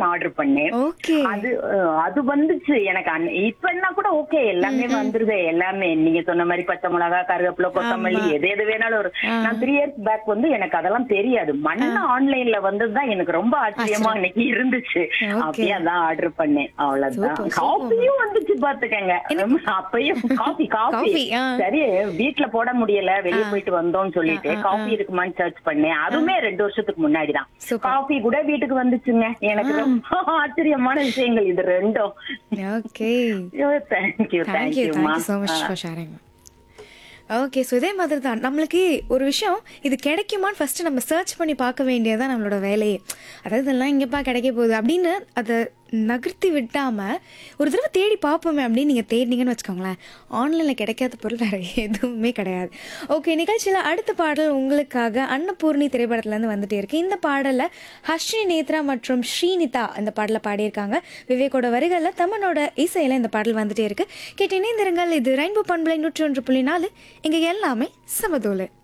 Order பண்ணேன் okay அது அஹ், அது வந்துச்சு எனக்கு அன்ன- இப்ப என்ன கூட ஓகே எல்லாமே வந்துருது எல்லாமே நீங்க சொன்ன மாதிரி பச்சை மிளகா கருவேப்பிலை கொத்தமல்லி எது எது வேணாலும் ஒரு நான் த்ரீ இயர்ஸ் பேக் வந்து எனக்கு அதெல்லாம் தெரியாது மண்ணு ஆன்லைன்ல வந்ததுதான் எனக்கு ரொம்ப ஆச்சரியமா இன்னைக்கு இருந்துச்சு அப்படியே அதான் ஆர்டர் பண்ணேன் அவ்வளவுதான் Super, super. காஃபியும் வந்துச்சு பாத்துக்கங்க அப்பயும் காஃபி காஃபி Coffee, ஆ. சரி வீட்ல போட முடியல வெளிய போயிட்டு வந்தோம்னு சொல்லிட்டு காஃபி இருக்குமான்னு சர்ச் பண்ணேன் அதுவுமே ரெண்டு வருஷத்துக்கு முன்னாடிதான் Super. காஃபி கூட வீட்டுக்கு வந்துச்சுங்க எனக்கு ரொம்ப ஆச்சரியமான விஷயங்கள் இது ரெண்டும் okay thank you thank you thank you thank you so much for sharing okay so இதே மாதிரி தான் நம்மளுக்கு ஒரு விஷயம் இது கிடைக்குமான்னு ஃபஸ்ட்டு நம்ம சர்ச் பண்ணி பார்க்க வேண்டியதான் நம்மளோட வேலையே அதாவது இதெல்லாம் இங்கேப்பா கிடைக்க போகுது அப்படின்னு அதை நகர்த்தி விட்டாமல் ஒரு தடவை தேடி பார்ப்போமே அப்படின்னு நீங்கள் தேடினீங்கன்னு வச்சுக்கோங்களேன் ஆன்லைனில் கிடைக்காத பொருள் வேறு எதுவுமே கிடையாது ஓகே நிகழ்ச்சியில் அடுத்த பாடல் உங்களுக்காக அன்னபூர்ணி திரைப்படத்துலேருந்து வந்துட்டே இருக்கு இந்த பாடலில் ஹர்ஷினி நேத்ரா மற்றும் ஸ்ரீனிதா இந்த பாடலை பாடியிருக்காங்க விவேக்கோட வரிகளில் தமனோட இசையில் இந்த பாடல் வந்துட்டே இருக்கு கேட்டு இணைந்திருங்கள் இது ரெயின்போ பண்பலை நூற்றி ஒன்று புள்ளி நாலு இங்கே எல்லாமே சமதோலை